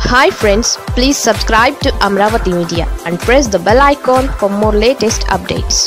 hi friends please subscribe to Amaravati media and press the bell icon for more latest updates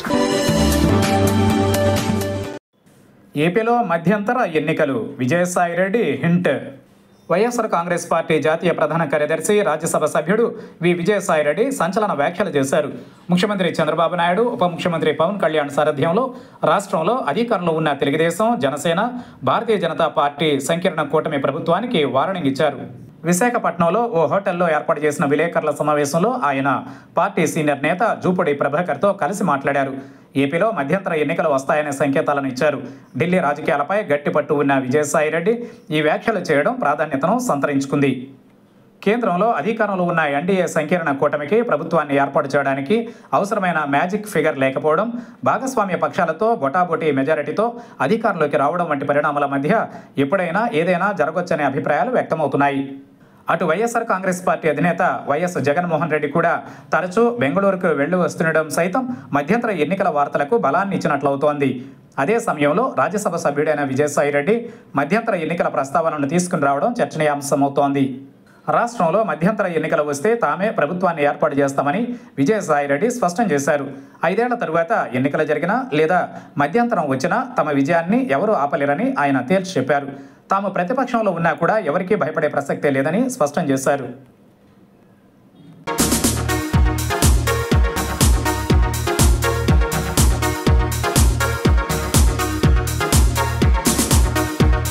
ఏపీలో మధ్యంతర ఎన్నికలు Vijayasaireddy hint YSR Congress party జాతీయ ప్రధాన కార్యదర్శి రాజ్యసభ సభ్యుడు వి విజయసాయిరెడ్డి సంచలన వ్యాఖ్యలు చేశారు ముఖ్యమంత్రి చంద్రబాబు నాయుడు ఉప ముఖ్యమంత్రి పవన్ కళ్యాణ్ సారథ్యంలో రాష్ట్రంలో అధికారంలో ఉన్న తెలుగుదేశం జనసేన భారతీయ జనతా పార్టీ సంకీర్ణ కూటమి ప్రభుత్వానికి వార్నింగ్ ఇచ్చారు విశాఖపట్నంలో ఓ హోటల్లో ఏర్పాటు చేసిన విలేకరుల సమావేశంలో ఆయన పార్టీ సీనియర్ నేత జూపూడి ప్రభాకర్తో కలిసి మాట్లాడారు ఏపీలో మధ్యంతర ఎన్నికలు వస్తాయనే సంకేతాలను ఇచ్చారు ఢిల్లీ రాజకీయాలపై గట్టి పట్టు ఉన్న విజయసాయిరెడ్డి ఈ వ్యాఖ్యలు చేయడం ప్రాధాన్యతను సంతరించుకుంది కేంద్రంలో అధికారంలో ఉన్న ఎన్డీఏ సంకీర్ణ కూటమికి ప్రభుత్వాన్ని ఏర్పాటు చేయడానికి అవసరమైన మ్యాజిక్ ఫిగర్ లేకపోవడం భాగస్వామ్య పక్షాలతో బొటాబొటీ మెజారిటీతో అధికారంలోకి రావడం వంటి పరిణామాల మధ్య ఎప్పుడైనా ఏదైనా జరగొచ్చనే అభిప్రాయాలు వ్యక్తమవుతున్నాయి అటు వైఎస్ఆర్ కాంగ్రెస్ పార్టీ అధినేత వైఎస్ జగన్మోహన్ రెడ్డి కూడా తరచూ బెంగళూరుకు వెళ్లి వస్తుండడం సైతం మధ్యంతర ఎన్నికల వార్తలకు బలాన్ని ఇచ్చినట్లవుతోంది అదే సమయంలో రాజ్యసభ సభ్యుడైన విజయసాయిరెడ్డి మధ్యంతర ఎన్నికల ప్రస్తావనను తీసుకుని రావడం చర్చనీయాంశమవుతోంది రాష్ట్రంలో మధ్యంతర ఎన్నికలు వస్తే తామే ప్రభుత్వాన్ని ఏర్పాటు చేస్తామని విజయసాయిరెడ్డి స్పష్టం చేశారు ఐదేళ్ల తరువాత ఎన్నికలు జరిగినా లేదా మధ్యంతరం వచ్చినా తమ విజయాన్ని ఎవరూ ఆపలేరని ఆయన తేల్చి చెప్పారు తాము ప్రతిపక్షంలో ఉన్నా కూడా ఎవరికీ భయపడే ప్రసక్తే లేదని స్పష్టం చేశారు